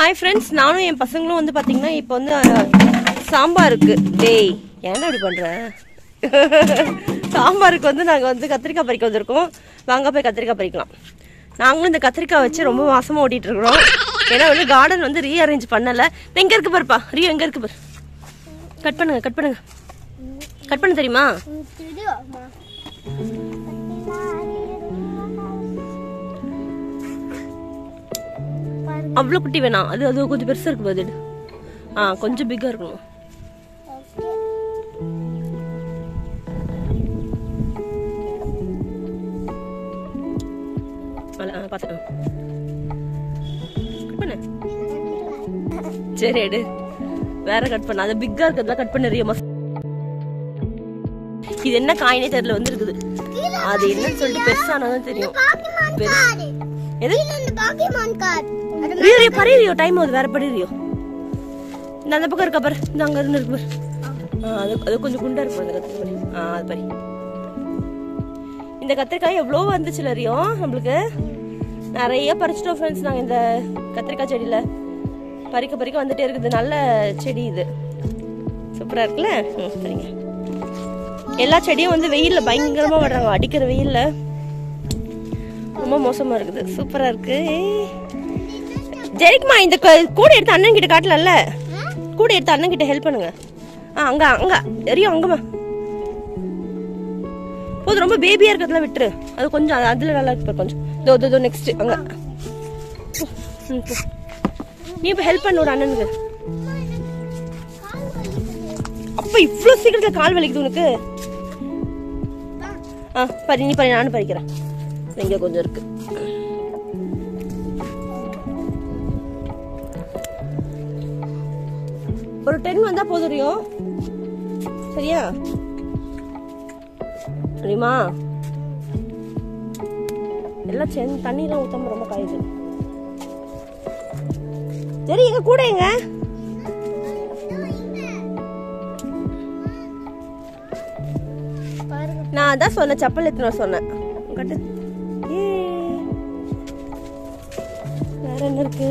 Hi friends நானும் என் பசங்களும் வந்து பாத்தீங்கன்னா இப்போ வந்து அஹ், சாம்பாருக்கு டேய் ஏன்டா இப்படி பண்ற சாம்பாருக்கு வந்து நாங்க வந்து கத்திரிக்காய் பறிக்க வந்திருக்கோம் வாங்க போய் கத்திரிக்காய் பறிக்கலாம் நாங்களும் இந்த கத்திரிக்காய் வச்சு ரொம்ப மாசமா ஓட்டிட்டு இருக்கிறோம் ஏன்னா வந்து கார்டன் வந்து ரீஅரேஞ்ச் பண்ணல இது எங்க இருக்கு பாருப்பா ரீ எங்க இருக்கு பாரு கட் பண்ணுங்க கட் பண்ணுங்க கட் பண்ண தெரியுமா அவ்வளோ குட்டி வேணாம் அது அது கொஞ்சம் பெருசா இருக்கு பாரு அது ஆ கொஞ்சம் பிக்கா இருக்கணும் அல- ஆ, பாத்து ஆ. கட் பண்ணு சரி எடு வேற கட் பண்ண அது பிக்கா இருக்கிறதுல கட் பண்ண ரியமா இது என்ன காயினே தெரியல வந்துருக்குது அது என்னன்னு சொல்லிட்டு பெருசானதான் தெரியும் பெருசு எது ரியோ ரியோ பரி ரியோ டைம் ஆகுது வேற படி ரியோ இந்த அந்த பக்கம் இருக்கா பாரு இந்த அங்க இருந்து இருக்கு பாரு ஆ, அது அது கொஞ்சம் குண்டா இருக்கு அந்த கத்திரிக்காய் ஆ அது பரி இந்த கத்திரிக்காய் எவ்வளோ வந்துச்சுல ரியோ நம்மளுக்கு நிறைய பறிச்சிட்டோம் ஃப்ரெண்ட்ஸ் நாங்கள் இந்த கத்திரிக்காய் செடியில பறிக்க பறிக்க வந்துட்டே இருக்குது நல்ல செடி இது சூப்பரா இருக்குல்ல ம், சரிங்க எல்லா செடியும் வந்து வெயில்ல பயங்கரமா வர்றாங்க அடிக்கிற வெயில்ல ரொம்ப மோசமா இருக்குது சூப்பரா இருக்கு ஜெரிக்மா இந்த க- கூட எடுத்து அண்ணன் கிட்ட காட்டலாம்ல கூட எடுத்து அண்ணன் கிட்ட ஹெல்ப் பண்ணுங்க ஆ அங்க அங்க எரியும் அங்கம்மா போதும் ரொம்ப பேபியா இருக்கிறதுல விட்டுரு அது கொஞ்சம் அது- அதுல நல்லா இருக்கு பாரு கொஞ்சம் இதோ இதோ, இதோ நெக்ஸ்ட் அங்க ம், போ. நீ இப்ப ஹெல்ப் பண்ணு ஒரு அண்ணனுக்கு அப்ப இவ்ளோ சீக்கிரத்துல கால் வலிக்குது உனக்கு ஆ பரி நீ பரி நானும் பறிக்கிறேன் இங்க கொஞ்சம் இருக்கு ஒரு டென் வந்தா போதும் ரியோ சரியா சரிமா எல்லாம் சென் தண்ணியெல்லாம் ஊத்தாம ரொம்ப காயுது சரி எங்க கூட எங்க நான் அதான் சொன்னேன் செப்பல் எடுத்துன்னு வர சொன்னேன் கட்டு ஏய். வேற என்ன இருக்கு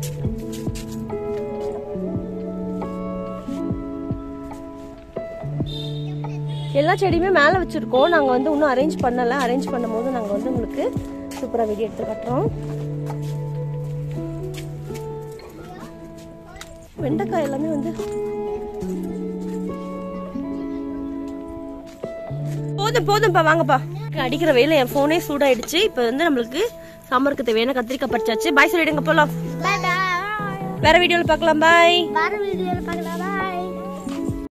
எல்லா செடியுமே மேலே வச்சிருக்கோம் நாங்க வந்து இன்னும் அரேஞ்ச் பண்ணல அரேஞ்ச் பண்ணும்போது நாங்க வந்து உங்களுக்கு சூப்பரா வீடியோ எடுத்து காட்டுறோம் வெண்டைக்காய் எல்லாமே வந்து போதும் போதும்ப்பா வாங்கப்பா அடிக்கிற வெயில என் போனே சூடாயிடுச்சு இப்போ வந்து நம்மளுக்கு சாம்பாருக்கு தேவையான கத்திரிக்காய் பறிச்சாச்சு பாய் சொல்லிடுங்க போலாம் வேற வீடியோல பார்க்கலாம் பாய் வர வீடியோல பார்க்கலாம்